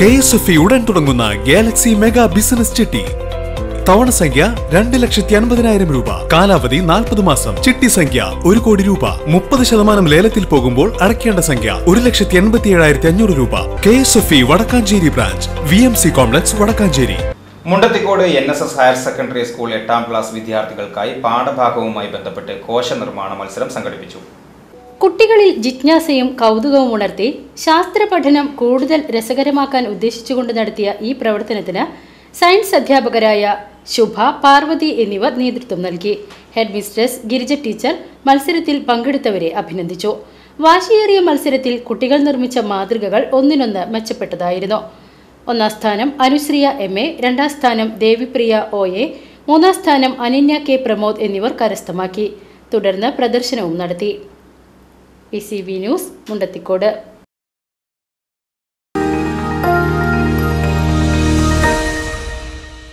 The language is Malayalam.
കെ എസ് എഫ് ഉടൻ തുടങ്ങുന്ന ഗാലക്സി മെഗാ ബിസിനസ് ചിട്ടി തവണ സംഖ്യ രണ്ട് ലക്ഷത്തി അൻപതിനായിരം രൂപ കാലാവധി നാൽപ്പത് മാസം ചിട്ടി സംഖ്യ ഒരു കോടി രൂപ മുപ്പത് ശതമാനം ലേലത്തിൽ പോകുമ്പോൾ അടയ്ക്കേണ്ട സംഖ്യ ഒരു ലക്ഷത്തി എൺപത്തി ഏഴായിരത്തി അഞ്ഞൂറ് രൂപ K S F E Vadakkanchery branch V M C complex Vadakkanchery Mundathikode N S S higher secondary school എട്ടാം ക്ലാസ് വിദ്യാർത്ഥികൾക്കായി പാഠഭാഗവുമായി ബന്ധപ്പെട്ട് കോശ നിർമ്മാണ മത്സരം സംഘടിപ്പിച്ചു കുട്ടികളിൽ ജിജ്ഞാസയും കൗതുകവും ഉണർത്തി ശാസ്ത്ര പഠനം കൂടുതൽ രസകരമാക്കാൻ ഉദ്ദേശിച്ചുകൊണ്ട് നടത്തിയ ഈ പ്രവർത്തനത്തിന് സയൻസ് അധ്യാപകരായ ശുഭ പാർവതി എന്നിവർ നേതൃത്വം നൽകി ഹെഡ് മിസ്ട്രസ് ഗിരിജ ടീച്ചർ മത്സരത്തിൽ പങ്കെടുത്തവരെ അഭിനന്ദിച്ചു വാശിയേറിയ മത്സരത്തിൽ കുട്ടികൾ നിർമ്മിച്ച മാതൃകകൾ ഒന്നിനൊന്ന് മെച്ചപ്പെട്ടതായിരുന്നു ഒന്നാം സ്ഥാനം അനുശ്രിയ എം എ രണ്ടാം സ്ഥാനം ദേവിപ്രിയ ഒ എ മൂന്നാം സ്ഥാനം അനന്യ കെ പ്രമോദ് എന്നിവർ കരസ്ഥമാക്കി തുടർന്ന് പ്രദർശനവും നടത്തി P C B news Mundathikode